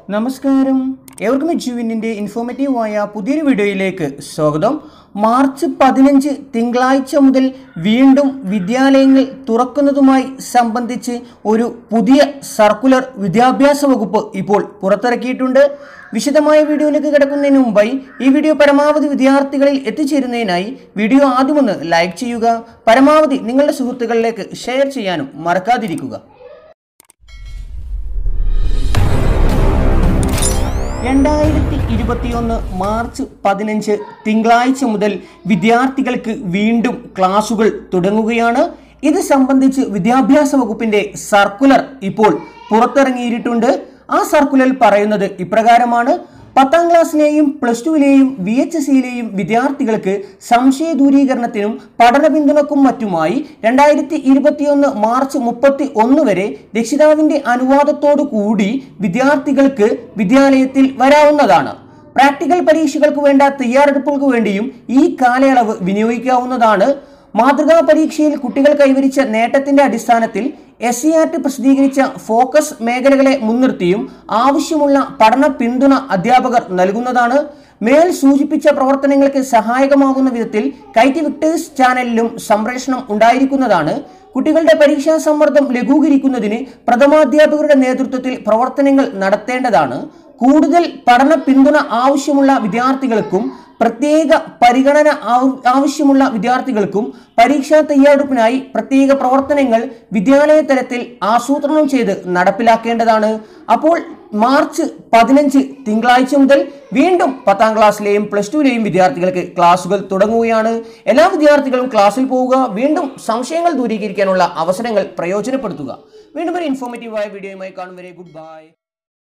നമസ്കാരം ഏവർക്കും എച്ചുവിൻ്റെ ഇൻഫോർമേറ്റീവായ പുതിയൊരു വീഡിയോയിലേക്ക് സ്വാഗതം മാർച്ച് പതിനഞ്ച് തിങ്കളാഴ്ച മുതൽ വീണ്ടും വിദ്യാലയങ്ങൾ തുറക്കുന്നതുമായി സംബന്ധിച്ച് ഒരു പുതിയ സർക്കുലർ വിദ്യാഭ്യാസ വകുപ്പ് ഇപ്പോൾ പുറത്തിറക്കിയിട്ടുണ്ട് വിശദമായ വീഡിയോയിലേക്ക് കിടക്കുന്നതിന് മുമ്പായി ഈ വീഡിയോ പരമാവധി വിദ്യാർത്ഥികളിൽ എത്തിച്ചേരുന്നതിനായി വീഡിയോ ആദ്യമൊന്ന് ലൈക്ക് ചെയ്യുക പരമാവധി നിങ്ങളുടെ സുഹൃത്തുക്കളിലേക്ക് ഷെയർ ചെയ്യാനും മറക്കാതിരിക്കുക രണ്ടായിരത്തി ഇരുപത്തിയൊന്ന് മാർച്ച് പതിനഞ്ച് തിങ്കളാഴ്ച മുതൽ വിദ്യാർത്ഥികൾക്ക് വീണ്ടും ക്ലാസുകൾ തുടങ്ങുകയാണ് ഇത് സംബന്ധിച്ച് വിദ്യാഭ്യാസ വകുപ്പിന്റെ സർക്കുലർ ഇപ്പോൾ പുറത്തിറങ്ങിയിട്ടുണ്ട് ആ സർക്കുലറിൽ പറയുന്നത് ഇപ്രകാരമാണ് പത്താം ക്ലാസ്സിലെയും പ്ലസ് ടുവിലെയും വി എച്ച് സിയിലെയും വിദ്യാർത്ഥികൾക്ക് സംശയ ദൂരീകരണത്തിനും പഠന പിന്തുണക്കും മറ്റുമായി രണ്ടായിരത്തി ഇരുപത്തിയൊന്ന് മാർച്ച് മുപ്പത്തി ഒന്ന് വരെ രക്ഷിതാവിന്റെ അനുവാദത്തോടു കൂടി വിദ്യാർത്ഥികൾക്ക് വിദ്യാലയത്തിൽ വരാവുന്നതാണ് പ്രാക്ടിക്കൽ പരീക്ഷകൾക്ക് വേണ്ട തയ്യാറെടുപ്പുകൾക്ക് വേണ്ടിയും ഈ കാലയളവ് വിനിയോഗിക്കാവുന്നതാണ് മാതൃകാ പരീക്ഷയിൽ കുട്ടികൾ കൈവരിച്ച നേട്ടത്തിന്റെ അടിസ്ഥാനത്തിൽ എസ് സി ആർ ടി പ്രസിദ്ധീകരിച്ച ഫോക്കസ് മേഖലകളെ മുൻനിർത്തിയും ആവശ്യമുള്ള പഠന പിന്തുണ അധ്യാപകർ നൽകുന്നതാണ് മേൽ സൂചിപ്പിച്ച പ്രവർത്തനങ്ങൾക്ക് സഹായകമാകുന്ന വിധത്തിൽ കൈറ്റ് വിക്ടേഴ്സ് ചാനലിലും സംപ്രേഷണം ഉണ്ടായിരിക്കുന്നതാണ് കുട്ടികളുടെ പരീക്ഷാ സമ്മർദ്ദം ലഘൂകരിക്കുന്നതിന് പ്രഥമാധ്യാപകരുടെ നേതൃത്വത്തിൽ പ്രവർത്തനങ്ങൾ നടത്തേണ്ടതാണ് കൂടുതൽ പഠന പിന്തുണ ആവശ്യമുള്ള വിദ്യാർത്ഥികൾക്കും പ്രത്യേക പരിഗണന ആവ- ആവശ്യമുള്ള വിദ്യാർത്ഥികൾക്കും പരീക്ഷാ തയ്യാറെടുപ്പിനായി പ്രത്യേക പ്രവർത്തനങ്ങൾ വിദ്യാലയ തലത്തിൽ ആസൂത്രണം ചെയ്ത് നടപ്പിലാക്കേണ്ടതാണ് അപ്പോൾ മാർച്ച് പതിനഞ്ച് തിങ്കളാഴ്ച മുതൽ വീണ്ടും പത്താം ക്ലാസ്സിലെയും പ്ലസ് ടുവിലെയും വിദ്യാർത്ഥികൾക്ക് ക്ലാസുകൾ തുടങ്ങുകയാണ് എല്ലാ വിദ്യാർത്ഥികളും ക്ലാസ്സിൽ പോവുക വീണ്ടും സംശയങ്ങൾ ദൂരീകരിക്കാനുള്ള അവസരങ്ങൾ പ്രയോജനപ്പെടുത്തുക വീണ്ടും ഒരു ഇൻഫോർമേറ്റീവായ വീഡിയോയുമായി കാണും വരെ ഗുഡ് ബൈ